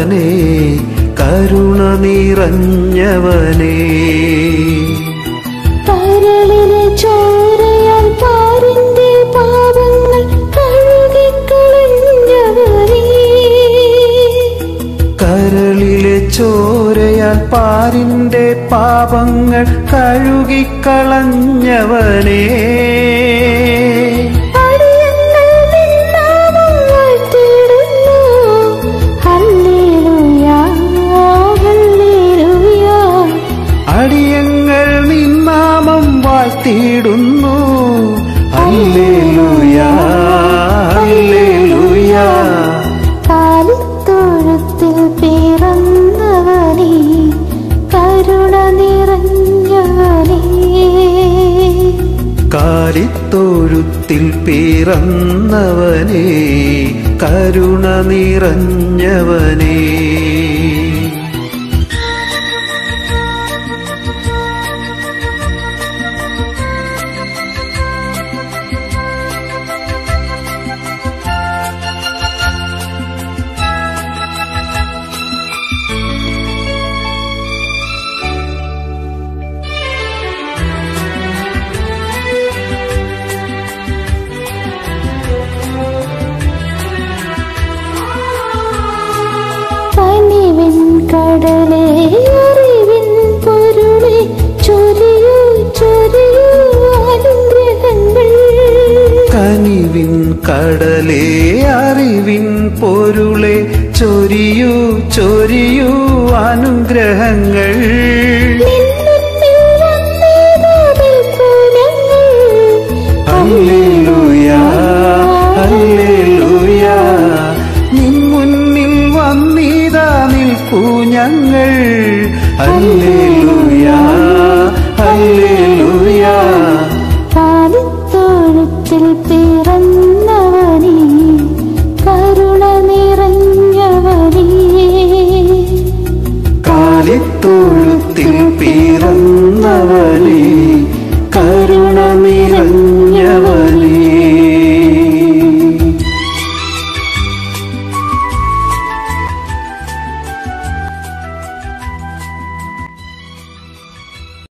നിറഞ്ഞവനേ കരുണ നിറഞ്ഞവനേ കരളിലെ ചോരയാൽ പാരിന്റെ പാപങ്ങൾ കഴുകിക്കളഞ്ഞവനേ കരളിലെ ചോരയാൽ പാരിന്റെ പാപങ്ങൾ കഴുകിക്കളഞ്ഞവനേ അടിയങ്ങൾ നിന്നാമം വാഴ്ത്തിയിടുന്നു. Hallelujah, hallelujah. അടിയങ്ങൾ നിന്നാമം വാഴ്ത്തിയിടുന്നു ഹല്ലേലൂയ ഹല്ലേലൂയ കാലിത്തൊഴുത്തിൽ പിറന്നവനേ കരുണ നിറഞ്ഞവനേ കാലിത്തൊഴുത്തിൽ പിറന്നവനേ കരുണ നിറഞ്ഞവനേ കനിവിൻ കടലേ അറിവിൻ പൊരുളെ ചൊരിയൂ ചൊരിയൂ അനുഗ്രഹങ്ങൾ കനിവിൻ കടലേ അറിവിൻ പൊരുളെ ചൊരിയൂ ചൊരിയൂ അനുഗ്രഹങ്ങൾ